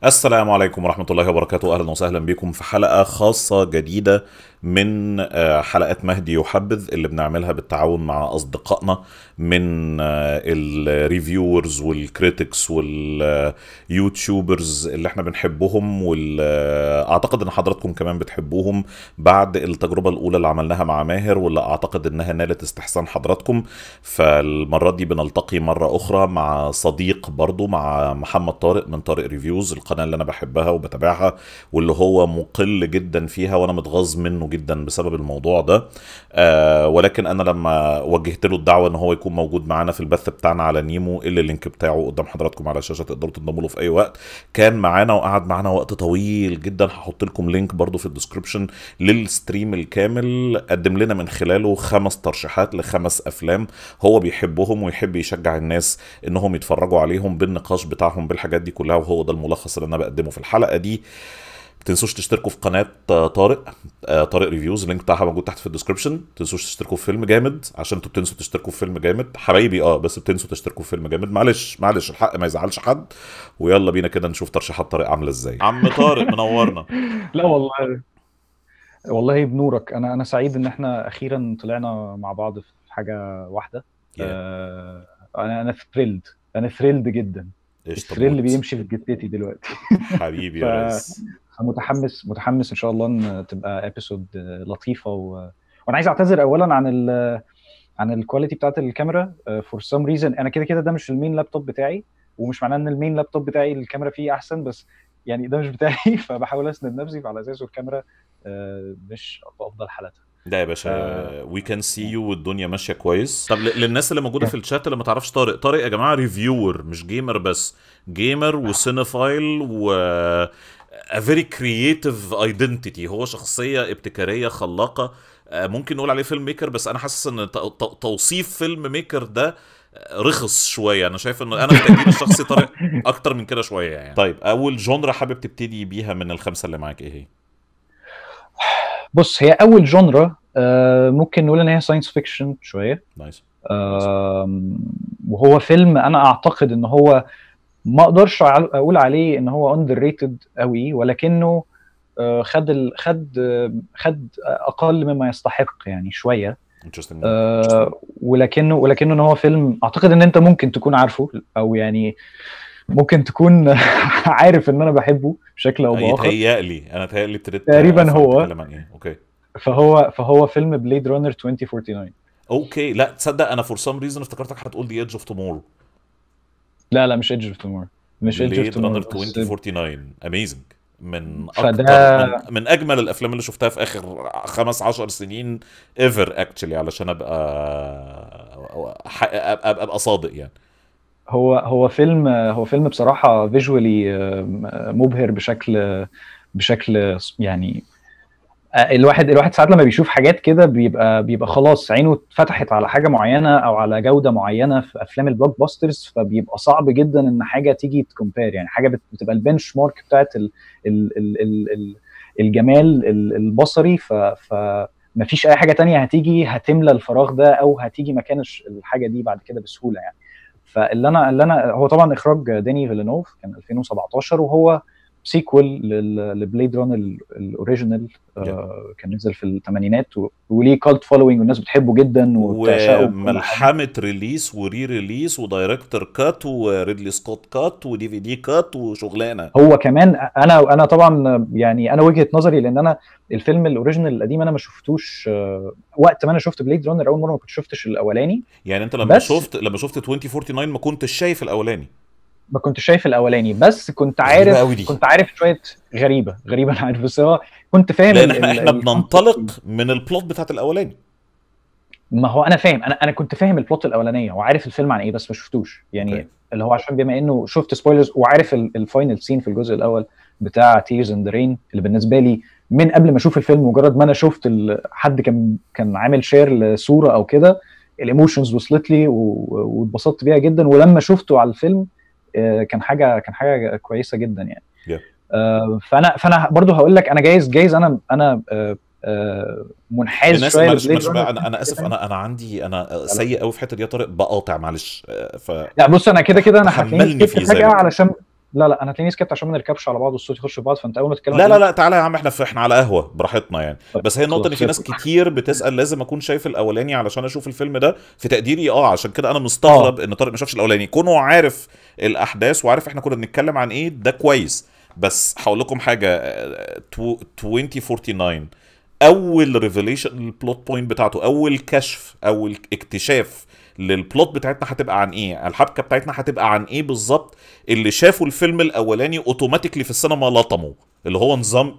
السلام عليكم ورحمة الله وبركاته أهلا وسهلا بكم في حلقة خاصة جديدة من آه، حلقات مهدي يحبذ اللي بنعملها بالتعاون مع أصدقائنا من الريفيورز والكريتكس واليوتيوبرز اللي احنا بنحبهم وأعتقد إن حضراتكم كمان بتحبوهم بعد التجربة الأولى اللي عملناها مع ماهر واللي أعتقد إنها نالت استحسان حضراتكم فالمرة دي بنلتقي مرة أخرى مع صديق برضو مع محمد طارق من طارق ريفيوز القناة اللي أنا بحبها وبتابعها واللي هو مقل جدا فيها وأنا متغاظ منه جدا بسبب الموضوع ده آه ولكن أنا لما وجهت له الدعوة إن هو يكون موجود معانا في البث بتاعنا على نيمو اللي اللينك بتاعه قدام حضراتكم على الشاشة تقدروا تنضموا له في أي وقت كان معانا وقعد معانا وقت طويل جدا هحط لكم لينك برضو في الديسكربشن للستريم الكامل قدم لنا من خلاله خمس ترشيحات لخمس افلام هو بيحبهم ويحب يشجع الناس انهم يتفرجوا عليهم بالنقاش بتاعهم بالحاجات دي كلها وهو ده الملخص اللي انا بقدمه في الحلقه دي ما تنسوش تشتركوا في قناه آه، طارق آه، طارق ريفيوز اللينك بتاعها موجود تحت في الديسكربشن ما تنسوش تشتركوا في فيلم جامد عشان انتوا بتنسوا تشتركوا في فيلم جامد حبايبي اه بس بتنسوا تشتركوا في فيلم جامد معلش معلش الحق ما يزعلش حد ويلا بينا كده نشوف ترشيحات طارق عامله ازاي عم طارق منورنا لا والله والله بنورك انا انا سعيد ان احنا اخيرا طلعنا مع بعض في حاجه واحده يا آه انا انا ثريلد انا ثريلد جدا قشطه الثريل موت بيمشي في جتتي دلوقتي حبيبي ف يا ريس متحمس متحمس ان شاء الله ان تبقى ابيسود لطيفه و... وانا عايز اعتذر اولا عن ال عن الكواليتي بتاعت الكاميرا فور سم ريزن انا كده كده ده مش المين لابتوب بتاعي ومش معناه ان المين لابتوب بتاعي الكاميرا فيه احسن بس يعني ده مش بتاعي فبحاول اسند نفسي فعلى اساسه الكاميرا آه، مش في افضل حالاتها ده يا ف باشا وي كان سي يو والدنيا ماشيه كويس طب ل- للناس اللي موجوده في الشات اللي ما تعرفش طارق طارق يا جماعه ريفيور مش جيمر بس جيمر وسينفايل و a very creative identity هو شخصيه ابتكاريه خلاقه آه، ممكن نقول عليه فيلم ميكر بس انا حاسس ان ت- ت- توصيف فيلم ميكر ده رخص شويه انا شايف انه انا في تقديري الشخصي طارق اكتر من كده شويه يعني طيب اول جونرا حابب تبتدي بيها من الخمسه اللي معاك ايه هي بص هي اول جونرا آه، ممكن نقول ان هي ساينس فيكشن شويه نايس آم، وهو فيلم انا اعتقد ان هو ما اقدرش أع- اقول عليه ان هو اندر ريتد قوي ولكنه آه، خد ال... خد آه، خد اقل مما يستحق يعني شويه interesting آه، ولكنه ولكنه ان هو فيلم اعتقد ان انت ممكن تكون عارفه او يعني ممكن تكون عارف ان انا بحبه بشكل او باخر يتهيألي انا تهيألي ابتديت تقريبا افهم هو بتتكلم عن ايه اوكي فهو فهو فيلم بليد رانر 2049 اوكي لا تصدق انا فور سام ريزون افتكرتك هتقول دي ايدج اوف تومورو لا لا مش ايدج اوف تومورو مش ايدج اوف بليد رانر تومورو بس 2049 اميزنج من فده اكتر من, من اجمل الافلام اللي شفتها في اخر خمس عشر سنين ايفر اكشلي علشان ابقى ح- ابقى ابقى صادق يعني هو هو فيلم هو فيلم بصراحة فيجوالي مبهر بشكل بشكل يعني آه، الواحد الواحد ساعات لما بيشوف حاجات كده بيبقى بيبقى خلاص عينه اتفتحت على حاجة معينة او على جودة معينة في افلام البلوك باسترز فبيبقى صعب جدا ان حاجة تيجي تكومبير يعني حاجة بت- بتبقى البنش مارك بتاعت ال ال ال ال ال الجمال ال- البصري ف ف مفيش اي حاجة تانية هتيجي هتملى الفراغ ده او هتيجي مكان الش- الحاجة دي بعد كده بسهولة يعني فاللي انا اللي انا هو طبعا اخراج داني فيلينوف كان 2017 وهو سيكول لبليد ران الاوريجينال آه، كان نزل في الثمانينات و- وليه كالت فولوينج والناس بتحبه جدا وبتعشقه وكل حاجه وملحمه ريليس وري ريليس ودايركتور كات وريدلي سكوت كات ودي في دي كات وشغلانه هو كمان انا انا طبعا يعني انا وجهه نظري لان انا الفيلم الاوريجينال القديم انا ما شفتوش آه، وقت ما انا شفت بليد رانر اول مره ما كنت شفتش الاولاني يعني انت لما بس شفت لما شفت 2049 ما كنتش شايف الاولاني ما كنتش شايف الاولاني بس كنت غريبه عارف قوي دي كنت عارف شويه غريبه غريبه انا عارف بس هو كنت فاهم لان ال احنا ال احنا الكونسبت بننطلق من البلوت بتاعت الاولاني ما هو انا فاهم انا انا كنت فاهم البلوت الاولانيه وعارف الفيلم عن ايه بس ما شفتوش يعني اوكي اللي هو عشان بما انه شفت سبويلرز وعارف ال- الفاينل سين في الجزء الاول بتاع تيرز اند رين اللي بالنسبه لي من قبل ما اشوف الفيلم مجرد ما انا شفت ال- حد كان كان عامل شير لصوره او كده الايموشنز وصلت لي و- واتبسطت بيها جدا ولما شفته على الفيلم آه، كان حاجه كان حاجه كويسه جدا يعني Yeah. آه، فانا فانا برضو هقول لك انا جايز جايز انا انا آه، آه، منحاز الناس شويه معلش لبليد معلش رانر بقى انا انا اسف انا انا عندي انا سيء قوي في الحته دي يا طارق بقاطع معلش آه، ف لا بص انا كده كده انا هتلاقيني تحملني سكت في فجأة ذلك علشان لا لا انا هتلاقيني سكت عشان ما نركبش على بعض والصوت يخش في بعض فانت اول ما تتكلم لا لا هتلاقيني- لا تعالى يا عم احنا في احنا على قهوه براحتنا يعني طيب، بس هي النقطه ان خلاص، في ناس كتير بتسال لازم اكون شايف الاولاني علشان اشوف الفيلم ده في تقديري اه عشان كده انا مستغرب ان طارق ما شافش الاولاني كونه عارف الاحداث وعارف احنا كنا بنتكلم عن ايه ده كويس بس هقول لكم حاجه آه، تو- 2049 اول ريفيليشن البلوت بوينت بتاعته اول كشف اول اكتشاف للبلوت بتاعتنا هتبقى عن ايه الحبكه بتاعتنا هتبقى عن ايه بالظبط اللي شافوا الفيلم الاولاني اوتوماتيكلي في السينما لطموا اللي هو نظام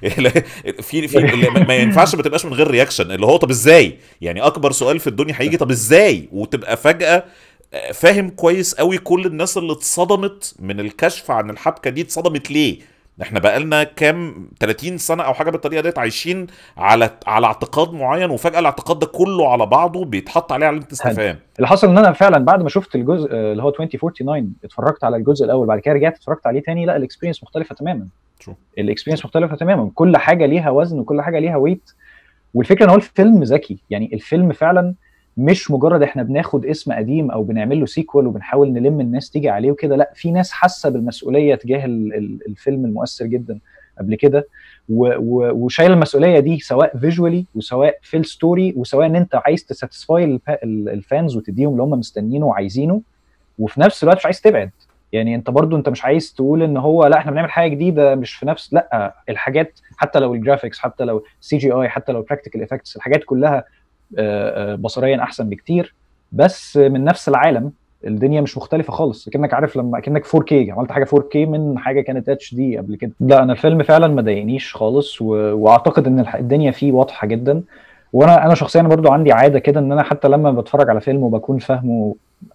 في في اللي ما- ما ينفعش ما تبقاش من غير رياكشن اللي هو طب ازاي يعني اكبر سؤال في الدنيا هيجي طب ازاي وتبقى فجأة آه، فاهم كويس قوي كل الناس اللي اتصدمت من الكشف عن الحبكة دي اتصدمت ليه احنا بقالنا كام 30 سنة او حاجة بالطريقة ديت عايشين على على اعتقاد معين وفجأة الاعتقاد ده كله على بعضه بيتحط عليه علامة استفهام اللي حصل ان انا فعلا بعد ما شفت الجزء آه، اللي هو 2049 اتفرجت على الجزء الاول بعد كده رجعت اتفرجت عليه تاني لا الاكسبيرينس مختلفه تماما True. الاكسبيرينس مختلفه تماما كل حاجه ليها وزن وكل حاجه ليها ويت والفكره ان هو الفيلم ذكي يعني الفيلم فعلا مش مجرد احنا بناخد اسم قديم او بنعمل له سيكوال وبنحاول نلم الناس تيجي عليه وكده لا في ناس حاسه بالمسؤوليه تجاه ال- ال- الفيلم المؤثر جدا قبل كده و- و- وشايل المسؤوليه دي سواء فيجوالي وسواء في الستوري وسواء ان انت عايز تساتسفاي الفانز وتديهم اللي هم مستنيينه وعايزينه وفي نفس الوقت مش عايز تبعد يعني انت برضو انت مش عايز تقول ان هو لا احنا بنعمل حاجه جديده مش في نفس لا الحاجات حتى لو الجرافيكس حتى لو سي جي اي حتى لو براكتيكال افكتس الحاجات كلها آه، آه، بصريا احسن بكتير بس من نفس العالم الدنيا مش مختلفه خالص كانك عارف لما كانك 4K عملت حاجه 4K من حاجه كانت اتش دي قبل كده لا انا الفيلم فعلا ما ضايقنيش خالص و... واعتقد ان الح- الدنيا فيه واضحه جدا وانا انا شخصيا برضو عندي عاده كده ان انا حتى لما بتفرج على فيلم وبكون فاهمه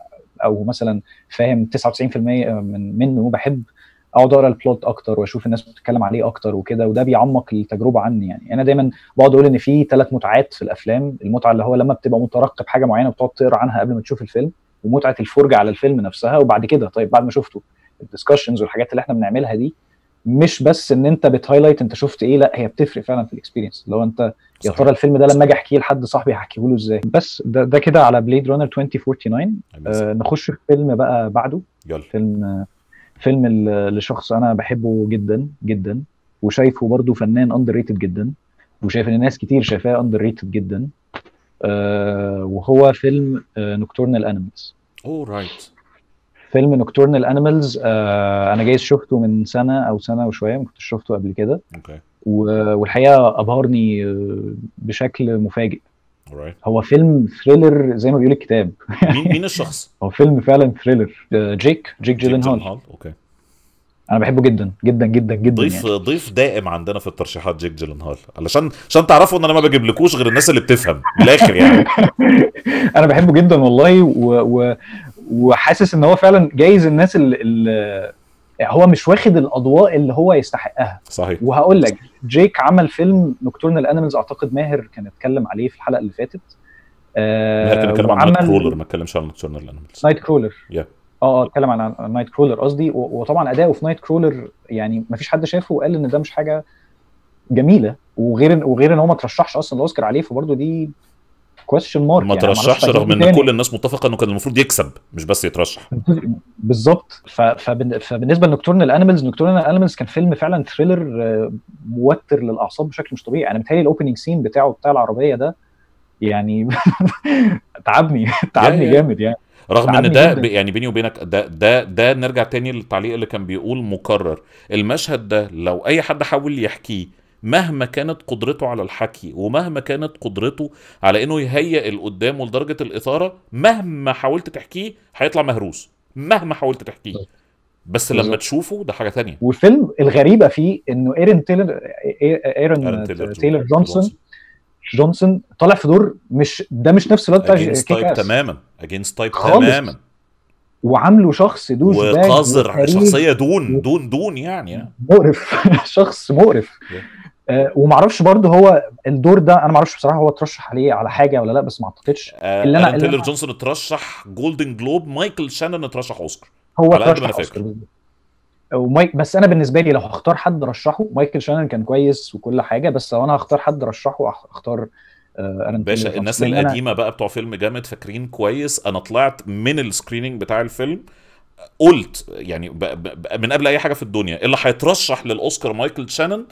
او مثلا فاهم 99% من منه بحب اقعد اقرا البلوت اكتر واشوف الناس بتتكلم عليه اكتر وكده وده بيعمق التجربه عني يعني انا دايما بقعد اقول ان في ثلاث متعات في الافلام المتعه اللي هو لما بتبقى مترقب حاجه معينه وبتقعد تقرا عنها قبل ما تشوف الفيلم ومتعه الفرجه على الفيلم نفسها وبعد كده طيب بعد ما شفته الدسكشنز والحاجات اللي احنا بنعملها دي مش بس ان انت بتهايلايت انت شفت ايه لا هي بتفرق فعلا في الاكسبيرينس اللي هو انت يا صحيح. ترى الفيلم ده لما اجي احكيه لحد صاحبي هحكيه له ازاي بس ده, ده كده على بليد رانر 2049 آه نخش في فيلم بقى بعده يلا فيلم آه، فيلم ال- لشخص انا بحبه جدا جدا وشايفه برضه فنان اندر ريتد جدا وشايف ان ناس كتير شايفاه اندر ريتد جدا آه وهو فيلم نوكتورنال انيمالز اوه رايت فيلم نوكتورنال انيمالز آه انا جايز شفته من سنه او سنه وشويه ما كنتش شفته قبل كده اوكي و- والحقيقه ابهرني آه، بشكل مفاجئ رايت هو فيلم ثريلر زي ما بيقول الكتاب مين مين الشخص؟ هو فيلم فعلا ثريلر آه، جيك جيك جيلنهال جيلنهال اوكي انا بحبه جدا جدا جدا جدا ضيف يعني. ضيف دائم عندنا في الترشيحات جيك جيلنهال علشان عشان تعرفوا ان انا ما بجيبلكوش غير الناس اللي بتفهم من الاخر يعني انا بحبه جدا والله و... و... وحاسس ان هو فعلا جايز الناس اللي, اللي هو مش واخد الاضواء اللي هو يستحقها صحيح وهقول لك جيك عمل فيلم نوكتورنال انيمالز اعتقد ماهر كان اتكلم عليه في الحلقه اللي فاتت ماهر كان بيتكلم عن نايت كرولر ما اتكلمش عن نوكتورنال انيمالز نايت كرولر Yeah. اه اه اتكلم عن نايت كرولر قصدي و- وطبعا اداؤه في نايت كرولر يعني ما فيش حد شافه وقال ان ده مش حاجه جميله وغير وغير ان هو ما ترشحش اصلا الاوسكار عليه فبرضه دي كويستشن مارك ما ترشحش رغم ان كل الناس متفقه انه كان المفروض يكسب مش بس يترشح بالظبط ف- فبن- فبالنسبه لنوكتورنال انيمالز نوكتورنال انيمالز كان فيلم فعلا ثريلر آه، موتر للاعصاب بشكل مش طبيعي انا متهيألي الاوبننج سين بتاعه بتاع العربيه ده يعني تعبني تعبني يا- جامد يعني رغم ان تعبني ده جداً. ب- يعني بيني وبينك ده ده ده نرجع تاني للتعليق اللي كان بيقول مكرر المشهد ده لو اي حد حاول يحكيه مهما كانت قدرته على الحكي ومهما كانت قدرته على انه يهيئ اللي قدامه لدرجه الاثاره مهما حاولت تحكيه هيطلع مهروس مهما حاولت تحكيه بس لما بالظبط. تشوفه ده حاجه تانية والفيلم الغريبه فيه انه ايرن تيلر ايرن آرون تيلر تيلر جونسون جونسون طالع في دور مش ده مش نفس الواد بتاع اجينست كيك تايب آس. تماما اجينست تايب خالص. تماما وعامله شخص دوش باج وقذر وكريم شخصيه دون دون دون يعني مقرف شخص مقرف آه ومعرفش برضه هو الدور ده انا معرفش بصراحه هو اترشح عليه على حاجه ولا لا بس ما اعتقدش آه اللي أنا- آلان اللي تيلر أنا- جونسون اترشح جولدن جلوب مايكل شانون اترشح اوسكار هو على قد ما أنا اترشح فاكر. أوسكار بالظبط. ومايك بس انا بالنسبه لي لو هختار حد رشحه مايكل شانون كان كويس وكل حاجه بس لو انا هختار حد رشحه أخ- اختار آه ارن باشا تيلر الناس جونسون. لأن أنا- القديمه بقى بتوع فيلم جامد فاكرين كويس انا طلعت من السكريننج بتاع الفيلم قلت يعني ب... ب... من قبل اي حاجه في الدنيا اللي هيترشح للاوسكار مايكل شانون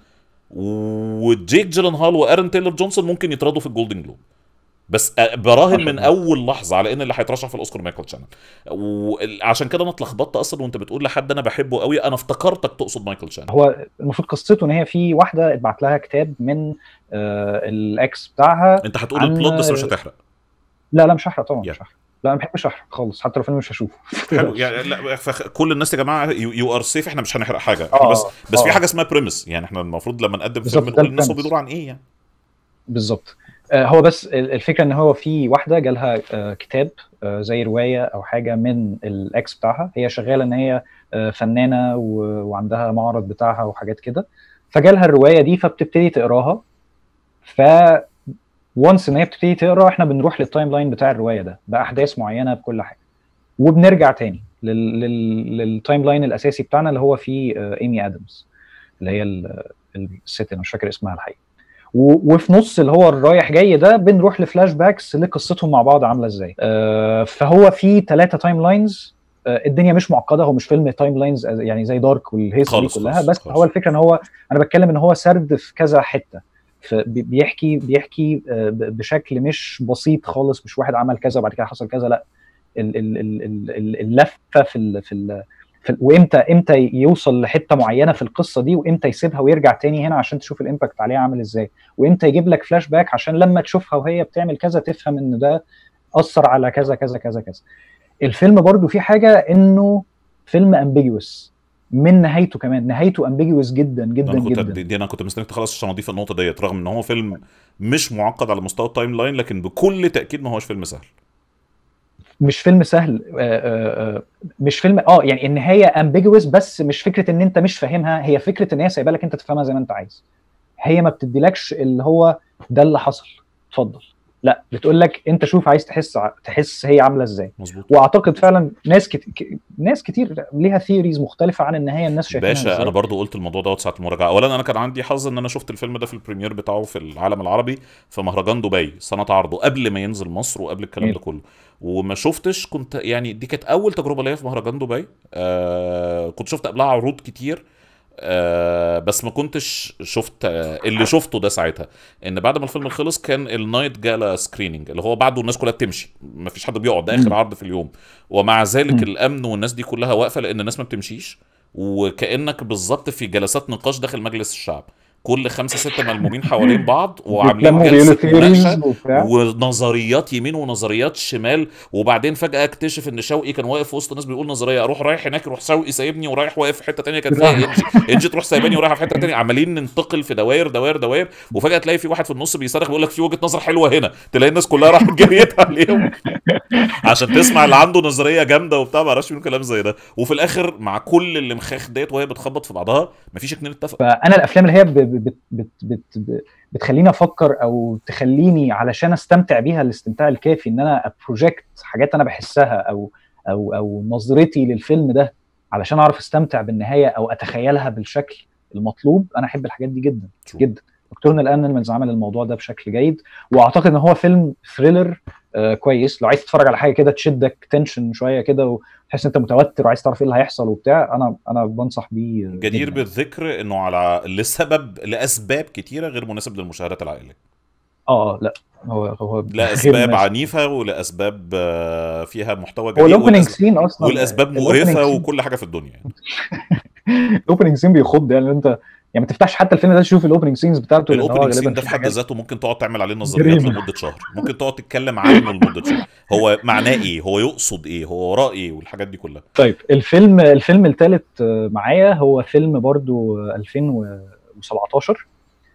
وجيك جيلنهال وارن تايلر جونسون ممكن يترادوا في الجولدن جلوب بس براهن من اول لحظه على ان اللي هيترشح في الاوسكار مايكل شانون وعشان كده انا اتلخبطت اصلا وانت بتقول لحد انا بحبه قوي انا افتكرتك تقصد مايكل شانون هو المفروض قصته ان هي في واحده اتبعت لها كتاب من آه الاكس بتاعها انت هتقول عن- البلوت بس مش هتحرق لا لا مش هحرق طبعا يلا. مش هحرق لا ما بحبش احرق خالص حتى لو فيلم مش هشوفه حلو يعني لا فخ- كل الناس يا جماعه يو ار سيف احنا مش هنحرق حاجه آه، احنا بس بس في آه. حاجه اسمها بريمس يعني احنا المفروض لما نقدم بالظبط، فيلم ده نقول للناس هو الpremise. بيدور عن ايه يعني بالظبط آه، هو بس ال- الفكره ان هو في واحده جالها آه، كتاب آه، زي روايه او حاجه من الاكس بتاعها هي شغاله ان هي آه، فنانه و- وعندها معرض بتاعها وحاجات كده فجالها الروايه دي فبتبتدي تقراها ف وانس ان هي بتبتدي تقرا احنا بنروح للتايم لاين بتاع الروايه ده باحداث معينه بكل حاجه وبنرجع تاني لل- لل- للتايم لاين الاساسي بتاعنا اللي هو فيه آه، ايمي ادمز اللي هي ال- الست انا مش فاكر اسمها الحقيقه و- وفي نص اللي هو الرايح جاي ده بنروح لفلاش باكس لقصتهم مع بعض عامله ازاي آه، فهو في ثلاثه تايم لاينز الدنيا مش معقده هو مش فيلم تايم لاينز يعني زي دارك والهيصه دي خالص، كلها خالص، بس خالص. هو الفكره ان هو انا بتكلم ان هو سرد في كذا حته فبي- بيحكي بيحكي آه، ب- بشكل مش بسيط خالص مش واحد عمل كذا وبعد كده حصل كذا لا ال- ال- ال- ال- ال- اللفه في ال في ال في ال- وامتى امتى يوصل لحته معينه في القصه دي وامتى يسيبها ويرجع تاني هنا عشان تشوف الامباكت عليها عامل ازاي وامتى يجيب لك فلاش باك عشان لما تشوفها وهي بتعمل كذا تفهم ان ده اثر على كذا كذا كذا كذا الفيلم برضو فيه حاجه انه فيلم امبيجوس من نهايته كمان نهايته امبيجوس جدا ده جدا انا كنت جدا دي, دي انا كنت مستنيك تخلص عشان اضيف النقطه ديت رغم ان هو فيلم مش معقد على مستوى التايم لاين لكن بكل تاكيد ما هوش فيلم سهل مش فيلم سهل آه، آه، آه، مش فيلم اه يعني النهايه امبيجوس بس مش فكره ان انت مش فاهمها هي فكره ان هي سايبه لك انت تفهمها زي ما انت عايز هي ما بتديلكش اللي هو ده اللي حصل اتفضل لا بتقول لك انت شوف عايز تحس ع- تحس هي عامله ازاي مظبوط واعتقد فعلا ناس كت... ك- ناس كتير ليها ثيوريز مختلفه عن النهايه الناس شايفينها باشا ازاي انا برضو قلت الموضوع دوت ساعه المراجعه اولا انا كان عندي حظ ان انا شفت الفيلم ده في البريمير بتاعه في العالم العربي في مهرجان دبي سنه عرضه قبل ما ينزل مصر وقبل الكلام جميل. ده كله وما شفتش كنت يعني دي كانت اول تجربه ليا في مهرجان دبي آه كنت شفت قبلها عروض كتير آه بس ما كنتش شفت آه اللي شفته ده ساعتها ان بعد ما الفيلم خلص كان النايت جالا سكريننج اللي هو بعده الناس كلها بتمشي ما فيش حد بيقعد ده اخر مم. عرض في اليوم ومع ذلك مم. الامن والناس دي كلها واقفه لان الناس ما بتمشيش وكانك بالظبط في جلسات نقاش داخل مجلس الشعب كل خمسه سته ملمومين حوالين بعض وعاملين بيتلموا بيقولوا جلسه مناقشه ثيوريز وبتاع ونظريات يمين ونظريات شمال وبعدين فجاه اكتشف ان شوقي كان واقف في وسط الناس بيقول نظريه اروح رايح هناك يروح شوقي سايبني ورايح واقف في حته تانية كان فيها انجي انجي تروح سايباني ورايحه في حته تانية عمالين ننتقل في دوائر دوائر دوائر وفجاه تلاقي في واحد في النص بيصرخ بيقول لك في وجهه نظر حلوه هنا تلاقي الناس كلها راحت جريت عليهم عشان تسمع اللي عنده نظريه جامده وبتاع ما اعرفش مين كلام زي ده وفي الاخر مع كل اللي مخاخ ديت وهي بتخبط في بعضها مفيش اتنين اتفقوا فانا الافلام اللي هي ب- ب- بت بت بت بت بتخليني افكر او تخليني علشان استمتع بيها الاستمتاع الكافي ان انا ابروجكت حاجات انا بحسها او او او نظرتي للفيلم ده علشان اعرف استمتع بالنهايه او اتخيلها بالشكل المطلوب انا احب الحاجات دي جدا True. جدا دكتورنا الانلمنز عمل الموضوع ده بشكل جيد واعتقد ان هو فيلم ثريلر آه كويس لو عايز تتفرج على حاجه كده تشدك تنشن شويه كده وتحس انت متوتر وعايز تعرف ايه اللي هيحصل وبتاع انا انا بنصح بيه جدير جداً. بالذكر انه على لسبب لاسباب كتيره غير مناسب للمشاهدات العائليه اه لا هو هو غير لاسباب مناسب. عنيفه ولاسباب آه، فيها محتوى هو جديد الاوبننج والأس- سين اصلا والاسباب مقرفه وكل حاجه في الدنيا يعني. الاوبننج سين بيخض يعني انت يعني ما تفتحش حتى الفيلم ده تشوف الاوبننج سينز بتاعته لأن هو الاوبننج سين غالبا ده في في حد حاجات ذاته ممكن تقعد تعمل عليه نظريات جريمة. لمده شهر ممكن تقعد تتكلم عنه لمده شهر هو معناه ايه هو يقصد ايه هو وراه ايه والحاجات دي كلها طيب الفيلم الفيلم الثالث معايا هو فيلم برضو 2017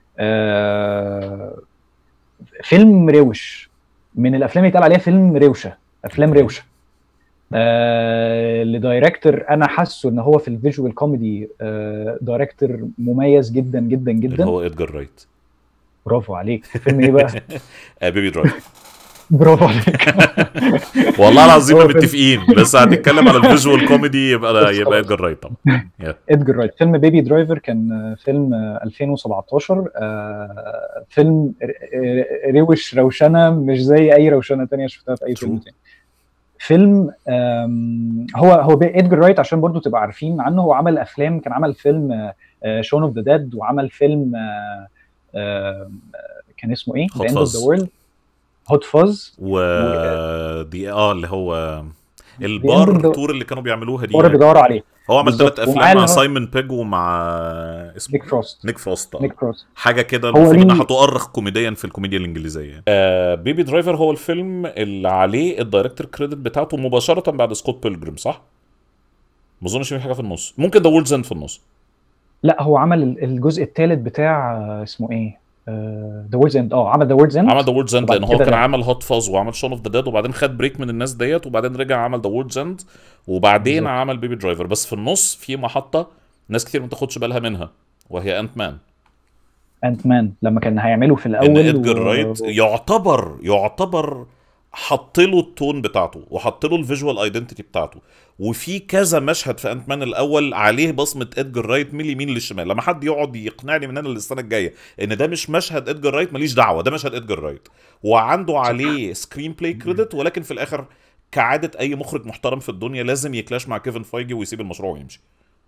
آه، فيلم روش من الافلام اللي يتقال عليها فيلم روشه افلام أوكي. روشه آه لدايركتور انا حاسه ان هو في الفيجوال كوميدي آه دايركتور مميز جدا جدا اللي جدا هو ادجار رايت برافو عليك فيلم ايه بقى آه بيبي درايف برافو عليك والله العظيم هو فيلم- متفقين بس هتتكلم على الفيجوال كوميدي يبقى بس يبقى خلاص. ادجار رايت طبعا ادجار رايت فيلم بيبي درايفر كان آه، فيلم آه، 2017 آه، فيلم ر- ر- روش روشنه مش زي اي روشنه تانية شفتها في اي فيلم True. تاني فيلم آم، هو هو بي- ادجار رايت عشان برضو تبقى عارفين عنه هو عمل افلام كان عمل فيلم شون اوف ذا ديد وعمل فيلم آه، آه، كان اسمه ايه؟ Hot ذا اند اوف Fuzz. ذا وورلد هوت فاز و دي اه اللي هو The البار End of the- تور اللي كانوا بيعملوها دي ورا بيدوروا عليه هو عمل بالظبط. ثلاث ومعاه افلام مع اللي هو- سايمون بيج ومع اسمه نيك إيه؟ فروست نيك فروست آه. نيك فروست حاجه كده هو المفروض ليه- انها هتؤرخ كوميديا في الكوميديا الانجليزيه آه بيبي درايفر هو الفيلم اللي عليه الدايركتور كريدت بتاعته مباشره بعد سكوت بيلجريم صح؟ ما اظنش في حاجه في النص ممكن ذا وولدز في النص لا هو عمل ال- الجزء الثالث بتاع آه، اسمه ايه؟ ذا ووردز اند اه عمل ذا ووردز اند عمل ذا وولدز اند وبعد لان هو كده كان لا. عمل هوت فاز وعمل شون اوف ذا ديد وبعدين خد بريك من الناس ديت وبعدين رجع عمل ذا وولدز اند وبعدين بالظبط. عمل بيبي درايفر بس في النص في محطه ناس كتير ما تاخدش بالها منها وهي انت مان انت مان لما كان هيعمله في ان الاول ادجار و- رايت يعتبر يعتبر حط له التون بتاعته وحط له الفيجوال ايدنتيتي بتاعته وفي كذا مشهد في انت مان الاول عليه بصمه ادجار رايت من اليمين للشمال لما حد يقعد يقنعني من هنا للسنه الجايه ان ده مش مشهد ادجار رايت ماليش دعوه ده مشهد ادجار رايت وعنده عليه سكرين بلاي كريدت ولكن في الاخر كعاده اي مخرج محترم في الدنيا لازم يكلاش مع كيفن فايجي ويسيب المشروع ويمشي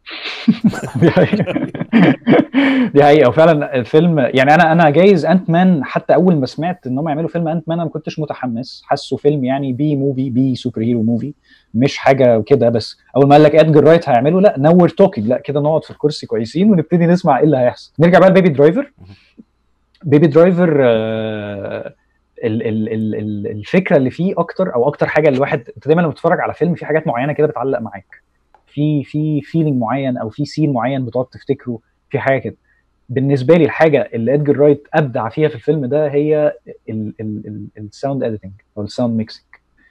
دي حقيقة دي حقيقة وفعلا الفيلم يعني انا انا جايز انت مان حتى اول ما سمعت ان هم يعملوا فيلم انت مان انا ما كنتش متحمس حاسه فيلم يعني بي موفي بي سوبر هيرو موفي مش حاجة كده بس اول ما قال لك ادجر رايت هيعمله لا نور توكينج لا كده نقعد في الكرسي كويسين ونبتدي نسمع ايه اللي هيحصل نرجع بقى لبيبي درايفر بيبي درايفر آه، ال- ال- ال- ال- الفكره اللي فيه اكتر او اكتر حاجه الواحد انت دايما لما بتتفرج على فيلم في حاجات معينه كده بتعلق معاك في في فيلينج معين او في سين معين بتقعد تفتكره في حاجه كده بالنسبه لي الحاجه اللي ادجر رايت ابدع فيها في الفيلم ده هي الساوند اديتنج او الساوند ميكسنج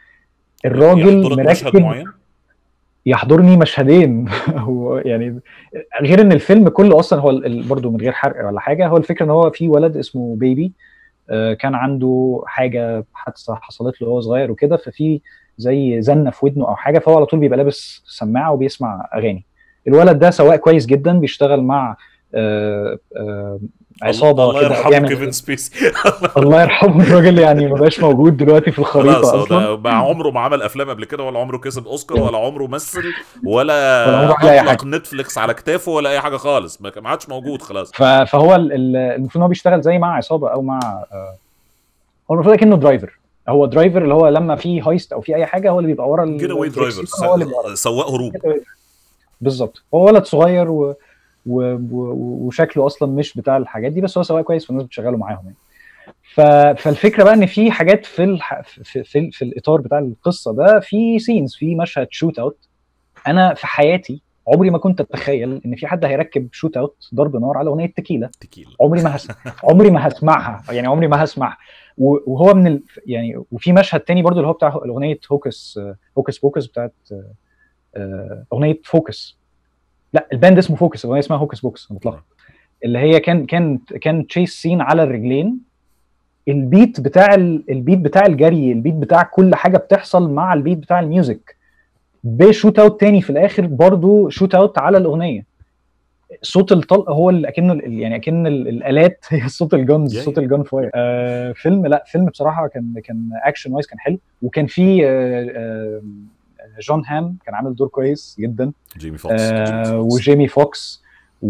الراجل يحضرك مشهد مركب معين يحضرني مشهدين هو يعني غير ان الفيلم كله اصلا هو ال- ال- برضه من غير حرق ولا حاجه هو الفكره ان هو في ولد اسمه بيبي آه، كان عنده حاجه حادثه حصلت له وهو صغير وكده ففي زي زنه في ودنه او حاجه فهو على طول بيبقى لابس سماعه وبيسمع اغاني الولد ده سواق كويس جدا بيشتغل مع آه، آه، عصابه الله كده يرحمه بيعمل- كيفن سبيسي الله يرحمه الراجل يعني ما بقاش موجود دلوقتي في الخريطه خلاص هو اصلا ده مع عمره ما عمل افلام قبل كده ولا عمره كسب اوسكار ولا عمره مثل ولا ولا عمره عمل أي اطلق نتفليكس على كتافه ولا اي حاجه خالص ما ما عادش موجود خلاص ف- فهو ال- ال- المفروض ان هو بيشتغل زي مع عصابه او مع آه، هو المفروض كانه درايفر هو درايفر اللي هو لما في هايست او في اي حاجه هو اللي بيبقى ورا ال- جيت اواي درايفر الدريكسيون، هو اللي بيبقى سواق هروب بالظبط هو ولد صغير و... و... و... وشكله اصلا مش بتاع الحاجات دي بس هو سواق كويس فالناس بتشغله معاهم يعني ف... فالفكره بقى ان في حاجات في الح... في, في, في الاطار بتاع القصه ده في سينز في مشهد شوت اوت انا في حياتي عمري ما كنت اتخيل ان في حد هيركب شوت اوت ضرب نار على اغنيه تكيلا تكيلا عمري ما هس... عمري ما هسمعها يعني عمري ما هسمعها و- وهو من ال... يعني وفي مشهد تاني برضو اللي هو بتاع اغنيه هوكس هوكس بوكس بتاعت آه، اغنيه فوكس لا الباند اسمه فوكس الاغنيه اسمها هوكس بوكس مطلقا اللي هي كان كان كان تشيس سين على الرجلين البيت بتاع ال... البيت بتاع الجري البيت بتاع كل حاجه بتحصل مع البيت بتاع الميوزك بشوت اوت تاني في الاخر برضو شوت اوت على الاغنيه صوت الطلق هو اللي اكنه ال- يعني اكن ال- الالات هي صوت الجنز Yeah, صوت الجن فاير آه فيلم لا فيلم بصراحه كان كان اكشن وايز كان حلو وكان فيه آه آه جون هام كان عامل دور كويس جدا جيمي فوكس جيمي آه فوكس. وجيمي فوكس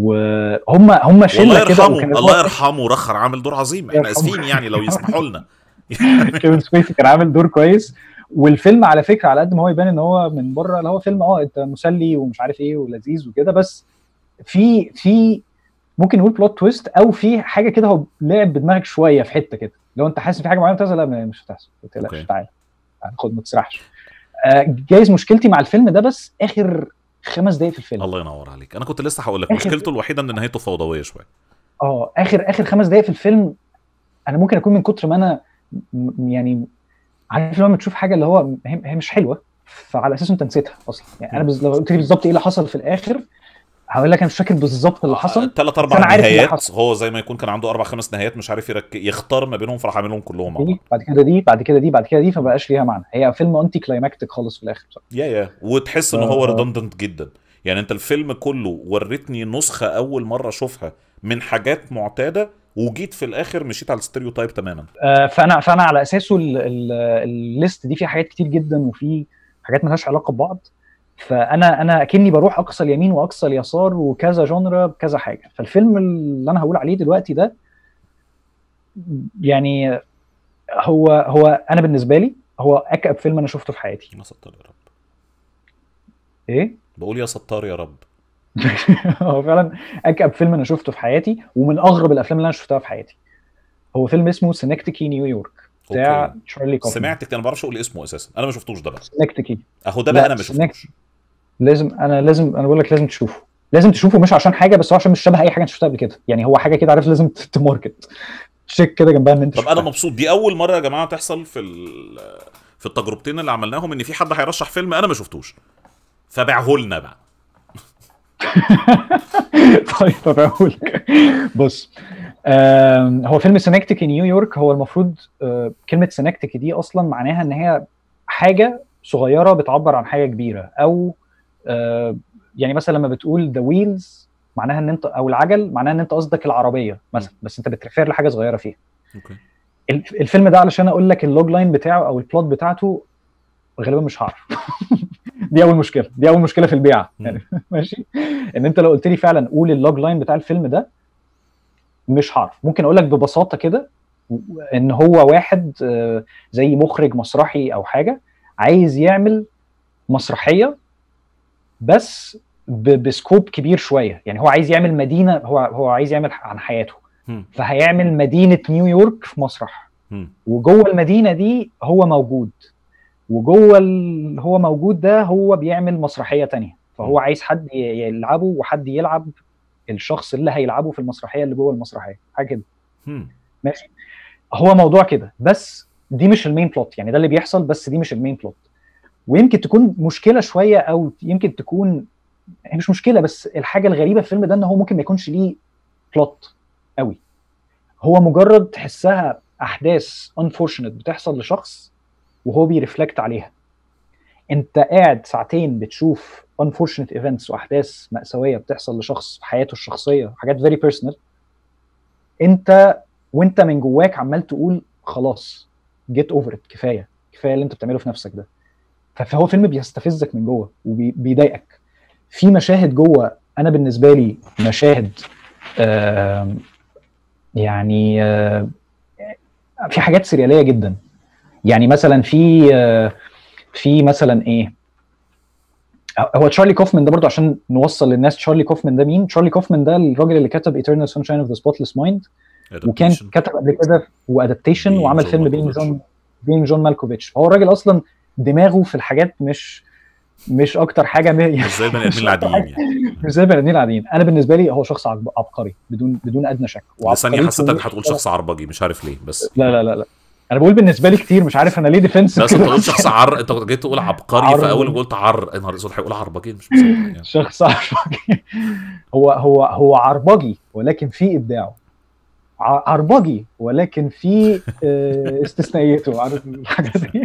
وهم هم والله شله كده يرحمه وكان الله يرحمه رخر عامل دور عظيم احنا يرحمه. اسفين يعني لو يسمحوا لنا كيفن سبيسي كان عامل دور كويس والفيلم على فكره على قد ما هو يبان ان هو من بره اللي هو فيلم اه انت مسلي ومش عارف ايه ولذيذ وكده بس في في ممكن نقول بلوت تويست او في حاجه كده هو لعب بدماغك شويه في حته كده لو انت حاسس في حاجه معينه بتحصل لا مش هتحصل ما أوكي. تقلقش تعالى خد ما تسرحش آه، جايز مشكلتي مع الفيلم ده بس اخر خمس دقايق في الفيلم الله ينور عليك انا كنت لسه هقول لك آخر- مشكلته الوحيده ان نهايته فوضويه شويه اه اخر اخر خمس دقايق في الفيلم انا ممكن اكون من كتر ما انا م- يعني عارف لما تشوف حاجه اللي هو هي هي مش حلوه فعلى اساس انت نسيتها اصلا يعني انا بز... لو قلت لي بالظبط ايه اللي حصل في الاخر هقول لك انا مش فاكر بالظبط اللي حصل ثلاث بس أنا اربع عارف اللي نهايات حصل. هو زي ما يكون كان عنده اربع خمس نهايات مش عارف يرك... يختار ما بينهم فراح عاملهم كلهم مع بعض دي بعد كده دي بعد كده دي بعد كده دي فما بقاش ليها معنى هي فيلم انتي كلايماكتيك خالص في الاخر بصراحه يا يا وتحس ان هو آه. ريدندنت جدا يعني انت الفيلم كله وريتني نسخه اول مره اشوفها من حاجات معتاده وجيت في الاخر مشيت على الستيريو تايب تماما آه، فانا فانا على اساسه ال- ال- الليست دي فيها حاجات كتير جدا وفي حاجات ملهاش علاقه ببعض فانا انا اكني بروح اقصى اليمين واقصى اليسار وكذا جونرا بكذا حاجه فالفيلم اللي انا هقول عليه دلوقتي ده يعني هو هو انا بالنسبه لي هو اكئب فيلم انا شفته في حياتي يا ستار يا رب ايه بقول يا ستار يا رب هو فعلا اكئب فيلم انا شفته في حياتي ومن اغرب الافلام اللي انا شفتها في حياتي هو فيلم اسمه سينكتيكي نيويورك بتاع أوكي. تشارلي كوفمان سمعت كده انا ما بعرفش اقول اسمه اساسا انا ما شفتوش ده بقى سينكتيكي اهو ده لا، بقى انا ما سنك- شفتوش لازم انا لازم انا بقول لك لازم تشوفه لازم تشوفه مش عشان حاجه بس هو عشان مش شبه اي حاجه انت شفتها قبل كده يعني هو حاجه كده عارف لازم ت- تماركت تشيك كده جنبها ان انت طب انا شفتها. مبسوط دي اول مره يا جماعه تحصل في ال- في التجربتين اللي عملناهم ان في حد هيرشح فيلم انا ما شفتوش فبيعه لنا بقى طيب طب اقول لك بص آم، هو فيلم سينكتيكي نيويورك هو المفروض آه، كلمه سينكتيكي دي اصلا معناها ان هي حاجه صغيره بتعبر عن حاجه كبيره او آه، يعني مثلا لما بتقول ذا ويلز معناها ان انت او العجل معناها ان انت قصدك العربيه مثلا بس انت بتريفير لحاجه صغيره فيها اوكي الف- الفيلم ده علشان اقول لك اللوج لاين بتاعه او البلوت بتاعته غالبا مش هعرف دي اول مشكله دي اول مشكله في البيعه مم. يعني ماشي ان انت لو قلت لي فعلا قول اللوج لاين بتاع الفيلم ده مش هعرف ممكن اقول لك ببساطه كده ان هو واحد آه، زي مخرج مسرحي او حاجه عايز يعمل مسرحيه بس ب- بسكوب كبير شويه يعني هو عايز يعمل مدينه هو هو عايز يعمل عن حياته مم. فهيعمل مدينه نيويورك في مسرح مم. وجوه المدينه دي هو موجود وجوه اللي هو موجود ده هو بيعمل مسرحيه تانية فهو م. عايز حد ي- يلعبه وحد يلعب الشخص اللي هيلعبه في المسرحيه اللي جوه المسرحيه حاجه كده مم. ماشي هو موضوع كده بس دي مش المين بلوت يعني ده اللي بيحصل بس دي مش المين بلوت ويمكن تكون مشكله شويه او يمكن تكون هي مش مشكله بس الحاجه الغريبه في الفيلم ده ان هو ممكن ما يكونش ليه بلوت قوي هو مجرد تحسها احداث unfortunate بتحصل لشخص وهو بيرفلكت عليها انت قاعد ساعتين بتشوف unfortunate events واحداث مأساوية بتحصل لشخص في حياته الشخصية حاجات very personal انت وانت من جواك عمال تقول خلاص get over it كفاية كفاية اللي انت بتعمله في نفسك ده ف- فهو فيلم بيستفزك من جوه وبيضايقك في مشاهد جوه انا بالنسبة لي مشاهد آم، يعني آم، في حاجات سريالية جدا يعني مثلا في آه، في مثلا ايه هو تشارلي كوفمان ده برضو عشان نوصل للناس تشارلي كوفمان ده مين؟ تشارلي كوفمان ده الراجل اللي كتب Eternal Sunshine of the Spotless Mind وكان Adaptation. كتب قبل كده وادابتيشن بين وعمل جون فيلم بين مالكوفيتش. جون بين جون مالكوفيتش هو الراجل اصلا دماغه في الحاجات مش مش اكتر حاجه م- مش زي البني ادمين العاديين يعني مش زي البني ادمين العاديين انا بالنسبه لي هو شخص عب- عبقري بدون بدون ادنى شك لساني وعبقريته حسيتك مش- هتقول شخص عربجي مش عارف ليه بس لا لا لا لا انا بقول بالنسبه لي كتير مش عارف انا ليه ديفنس بس انت قلت شخص عر انت جيت تقول عبقري عربي. فاول ما قلت عر يا نهار اسود هيقول عربجي مش مصدق يعني شخص عربجي هو هو هو عربجي ولكن في ابداعه ع- عربجي ولكن في آه، استثنائيته عارف الحاجات دي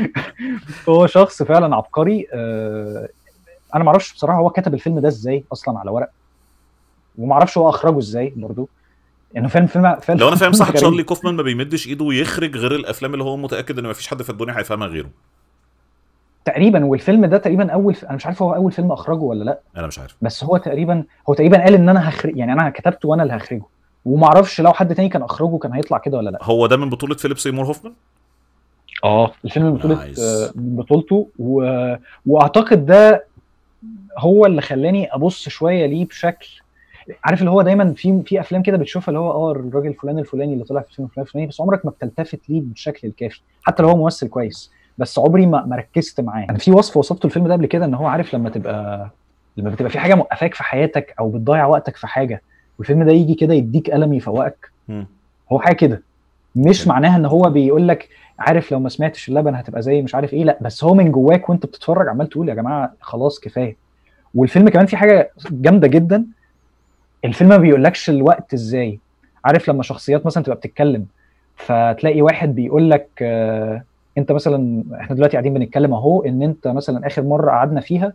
هو شخص فعلا عبقري آه، انا ما اعرفش بصراحه هو كتب الفيلم ده ازاي اصلا على ورق وما اعرفش هو اخرجه ازاي برضو انه فيلم فيلم فيلم لو انا فاهم صح غريب. تشارلي كوفمان ما بيمدش ايده ويخرج غير الافلام اللي هو متاكد ان ما فيش حد في الدنيا هيفهمها غيره تقريبا والفيلم ده تقريبا اول انا مش عارف هو اول فيلم اخرجه ولا لا انا مش عارف بس هو تقريبا هو تقريبا قال ان انا هخرج يعني انا كتبته وانا اللي هخرجه وما اعرفش لو حد تاني كان اخرجه كان هيطلع كده ولا لا هو ده من بطوله فيليب سيمور هوفمان اه الفيلم من بطوله نايس. آه، من بطولته و... واعتقد ده هو اللي خلاني ابص شويه ليه بشكل عارف اللي هو دايما في في افلام كده بتشوفها اللي هو اه الراجل الفلاني الفلاني اللي طلع في الفيلم الفلاني الفلاني بس عمرك ما بتلتفت ليه بالشكل الكافي حتى لو هو ممثل كويس بس عمري ما ما ركزت معاه انا في وصف وصفته الفيلم ده قبل كده ان هو عارف لما تبقى لما بتبقى في حاجه موقفاك في حياتك او بتضيع وقتك في حاجه والفيلم ده يجي كده يديك قلم يفوقك مم. هو حاجه كده مش أوكي. معناها ان هو بيقول لك عارف لو ما سمعتش اللبن هتبقى زي مش عارف ايه لا بس هو من جواك وانت بتتفرج عمال تقول يا جماعه خلاص كفايه والفيلم كمان في حاجه جامده جدا الفيلم ما بيقولكش الوقت ازاي عارف لما شخصيات مثلا تبقى بتتكلم فتلاقي واحد بيقول لك آه انت مثلا احنا دلوقتي قاعدين بنتكلم اهو ان انت مثلا اخر مره قعدنا فيها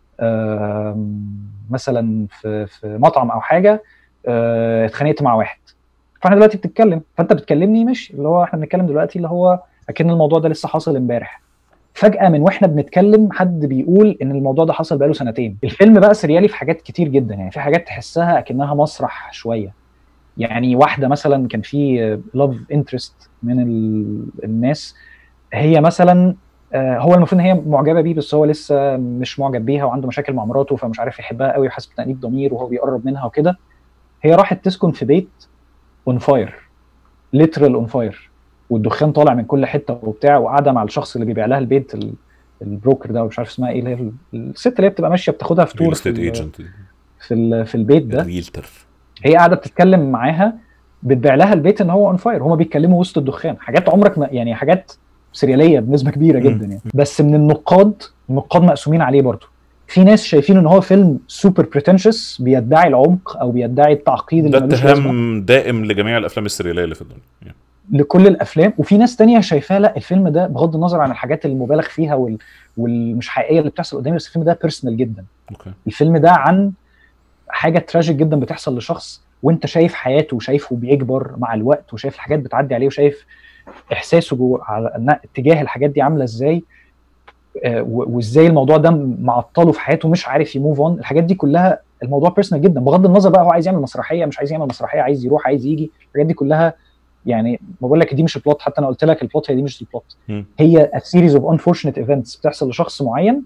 آه مثلا في في مطعم او حاجه آه اتخانقت مع واحد فاحنا دلوقتي بتتكلم فانت بتكلمني ماشي اللي هو احنا بنتكلم دلوقتي اللي هو اكن الموضوع ده لسه حاصل امبارح فجاه من واحنا بنتكلم حد بيقول ان الموضوع ده حصل بقاله سنتين الفيلم بقى سريالي في حاجات كتير جدا يعني في حاجات تحسها اكنها مسرح شويه يعني واحده مثلا كان في لاف انترست من ال- الناس هي مثلا آه، هو المفروض ان هي معجبه بيه بس هو لسه مش معجب بيها وعنده مشاكل مع مراته فمش عارف يحبها قوي وحاسس بتأنيب ضمير وهو بيقرب منها وكده هي راحت تسكن في بيت اون فاير ليترال اون فاير والدخان طالع من كل حته وبتاع وقاعده مع الشخص اللي بيبيع لها البيت ال- البروكر ده ومش عارف اسمها ايه اللي هي ال- الست اللي هي بتبقى ماشيه بتاخدها في ريل تور في, استيت ال- ايجنت في, ال- في البيت ده ريلتر هي قاعده بتتكلم معاها بتبيع لها البيت ان هو اون فاير هما بيتكلموا وسط الدخان حاجات عمرك ما يعني حاجات سرياليه بنسبه كبيره مم. جدا يعني بس من النقاد النقاد مقسومين عليه برضه في ناس شايفين ان هو فيلم سوبر بريتنشس بيدعي العمق او بيدعي التعقيد ده اللي ملوش لازمه اتهام دائم لجميع الافلام السرياليه اللي في الدنيا لكل الافلام وفي ناس تانية شايفاه لا الفيلم ده بغض النظر عن الحاجات المبالغ فيها وال... والمش حقيقيه اللي بتحصل قدامي بس الفيلم ده بيرسونال جدا اوكي الفيلم ده عن حاجه تراجيك جدا بتحصل لشخص وانت شايف حياته وشايفه بيكبر مع الوقت وشايف الحاجات بتعدي عليه وشايف احساسه جوه على ان اتجاه الحاجات دي عامله ازاي آه، و- وازاي الموضوع ده معطله في حياته مش عارف يموف اون الحاجات دي كلها الموضوع بيرسونال جدا بغض النظر بقى هو عايز يعمل مسرحيه مش عايز يعمل مسرحيه عايز يروح عايز يجي الحاجات دي كلها يعني بقول لك دي مش البلوت حتى انا قلت لك البلوت هي دي مش البلوت مم. هي a series of unfortunate events بتحصل لشخص معين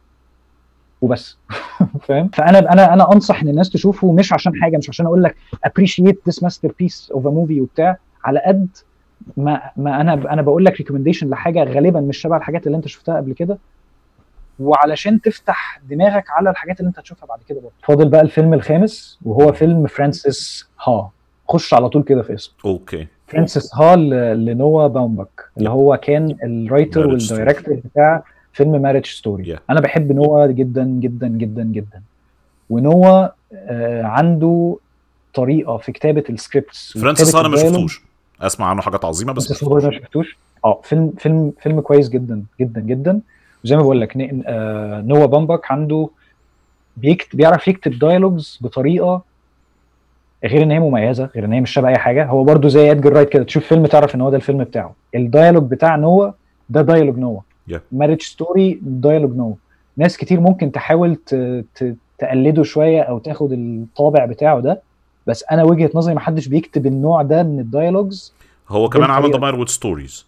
وبس فاهم فانا انا انا انصح ان الناس تشوفه مش عشان حاجه مش عشان اقول لك appreciate this masterpiece of a movie وبتاع على قد ما ما انا انا بقول لك ريكومنديشن لحاجه غالبا مش شبه الحاجات اللي انت شفتها قبل كده وعلشان تفتح دماغك على الحاجات اللي انت هتشوفها بعد كده برضه فاضل بقى الفيلم الخامس وهو فيلم فرانسيس ها خش على طول كده في اسمه اوكي فرانسيس ها ل- لنوا باومباك اللي هو كان الرايتر Marriage والدايركتور بتاع فيلم ماريج ستوري Yeah. انا بحب نوا جدا جدا جدا جدا ونوا آه عنده طريقه في كتابه السكريبتس فرانسيس وكتابة انا ما الديالوج. شفتوش اسمع عنه حاجات عظيمه بس ما فرانسيس ها شفتوش. برضه ما شفتوش اه فيلم فيلم فيلم كويس جدا جدا جدا وزي ما بقول لك ن- آه نوا بامباك عنده بيكتب بيعرف يكتب دايلوجز بطريقه غير ان هي مميزه غير ان هي مش شبه اي حاجه هو برضو زي ادجر رايت كده تشوف فيلم تعرف ان هو ده الفيلم بتاعه الدايلوج بتاع نوا ده دايلوج نوا Yeah. ماريج ستوري دايلوج نوا ناس كتير ممكن تحاول ت... ت... تقلده شويه او تاخد الطابع بتاعه ده بس انا وجهه نظري ما حدش بيكتب النوع ده من الدايلوجز هو كمان عمل بالطريقة. ذا ماير وود ستوريز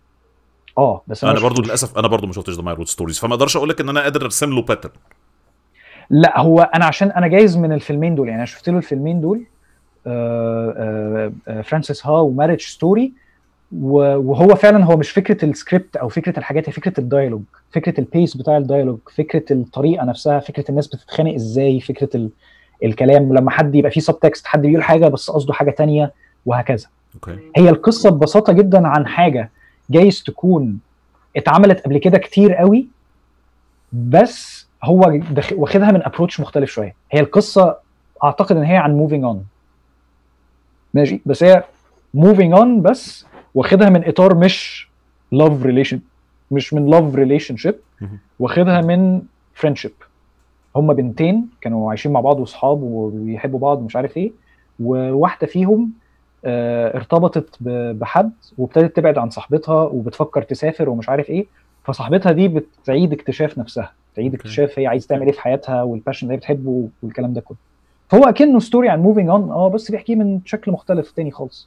اه بس انا ما برضو شفتوش. للاسف انا برضو ما شفتش ذا ماير وود ستوريز فما اقدرش اقول لك ان انا قادر ارسم له باترن لا هو انا عشان انا جايز من الفيلمين دول يعني انا شفت له الفيلمين دول آه، آه، آه، فرانسيس ها وماريج ستوري وهو فعلا هو مش فكره السكريبت او فكره الحاجات هي فكره الدايلوج فكره البيس بتاع الدايلوج فكره الطريقه نفسها فكره الناس بتتخانق ازاي فكره ال... الكلام لما حد يبقى فيه سب تكست حد بيقول حاجه بس قصده حاجه تانية وهكذا اوكي هي القصه ببساطه جدا عن حاجه جايز تكون اتعملت قبل كده كتير قوي بس هو دخ- واخدها من ابروتش مختلف شويه هي القصه اعتقد ان هي عن موفينج اون ماشي بس هي موفينج اون بس واخدها من اطار مش لاف ريليشن مش من لاف ريليشن شيب مهم. واخدها من فريندشيب هما بنتين كانوا عايشين مع بعض واصحاب وبيحبوا بعض ومش عارف ايه وواحده فيهم آه، ارتبطت ب- بحد وابتدت تبعد عن صاحبتها وبتفكر تسافر ومش عارف ايه فصاحبتها دي بتعيد اكتشاف نفسها تعيد أوكي. اكتشاف هي عايزه تعمل ايه في حياتها والباشن اللي هي بتحبه والكلام ده كله فهو اكنه ستوري عن موفينج اون اه بس بيحكيه من شكل مختلف تاني خالص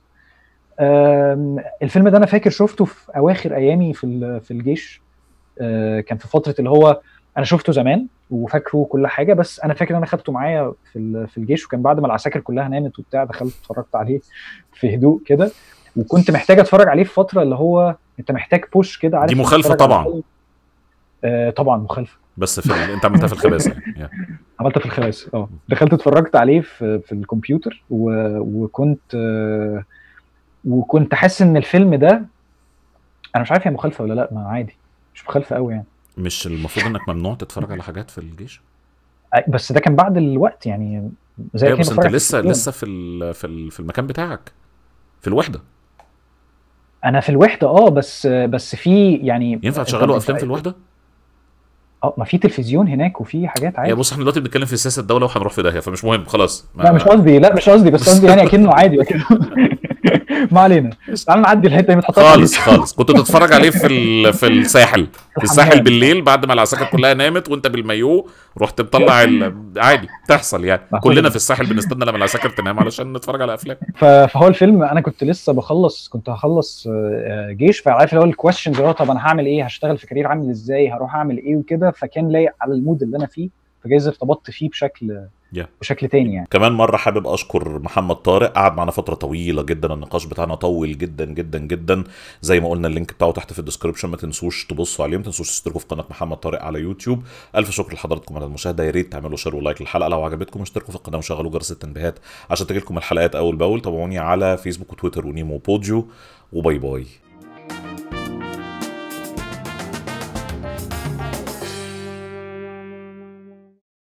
آم، الفيلم ده انا فاكر شفته في اواخر ايامي في ال- في الجيش آه، كان في فتره اللي هو انا شفته زمان وفاكره كل حاجه بس انا فاكر ان انا خدته معايا في ال- في الجيش وكان بعد ما العساكر كلها نامت وبتاع دخلت اتفرجت عليه في هدوء كده وكنت محتاج اتفرج عليه في فتره اللي هو انت محتاج بوش كده عارف دي مخالفة تتفرج على طبعاً. فيلم. آه طبعا مخالفه بس في ال... انت عملتها في الخباثه يعني yeah. عملتها في الخلاص اه دخلت اتفرجت عليه في في الكمبيوتر و... وكنت آه وكنت حاسس ان الفيلم ده انا مش عارف هي مخالفه ولا لا ما عادي مش مخالفه قوي يعني مش المفروض انك ممنوع تتفرج على حاجات في الجيش آه، بس ده كان بعد الوقت يعني زي ايوه كأني بس انت بتفرج على لسه التلفزيون. لسه في ال... في ال... في المكان بتاعك في الوحده انا في الوحده اه بس بس في يعني ينفع أنت- تشغلوا أنت- افلام في الوحده اه ما في تلفزيون هناك وفي حاجات يا عادي بص احنا دلوقتي بنتكلم في سياسه الدوله وهنروح في داهيه فمش مهم خلاص ما- لا مش قصدي لا مش قصدي بس قصدي يعني اكنه عادي كده ما علينا تعال نعدي الحته دي ما تحطهاش على خالص اليوتيوب. خالص كنت تتفرج عليه في ال... في الساحل في الساحل الحمام. بالليل بعد ما العساكر كلها نامت وانت بالمايو رحت مطلع ال... عادي تحصل يعني ما هو كلنا ده. في الساحل بنستنى لما العساكر تنام علشان نتفرج على افلام ف- فهو الفيلم انا كنت لسه بخلص كنت هخلص آه، جيش فعارف اللي هو الكويشنز اللي هو طب انا هعمل ايه هشتغل في كارير عامل ازاي هروح اعمل ايه وكده فكان لايق على المود اللي انا فيه فجايز ارتبطت فيه بشكل Yeah. بشكل تاني يعني كمان مرة حابب أشكر محمد طارق قعد معنا فترة طويلة جدا النقاش بتاعنا طول جدا جدا جدا زي ما قلنا اللينك بتاعه تحت في الديسكربشن ما تنسوش تبصوا عليه ما تنسوش تشتركوا في قناة محمد طارق على يوتيوب ألف شكر لحضراتكم على المشاهدة يا ريت تعملوا شير ولايك للحلقة لو عجبتكم اشتركوا في القناة وشغلوا جرس التنبيهات عشان تجيلكم الحلقات أول بأول تابعوني على فيسبوك وتويتر ونيمو بوديو وباي باي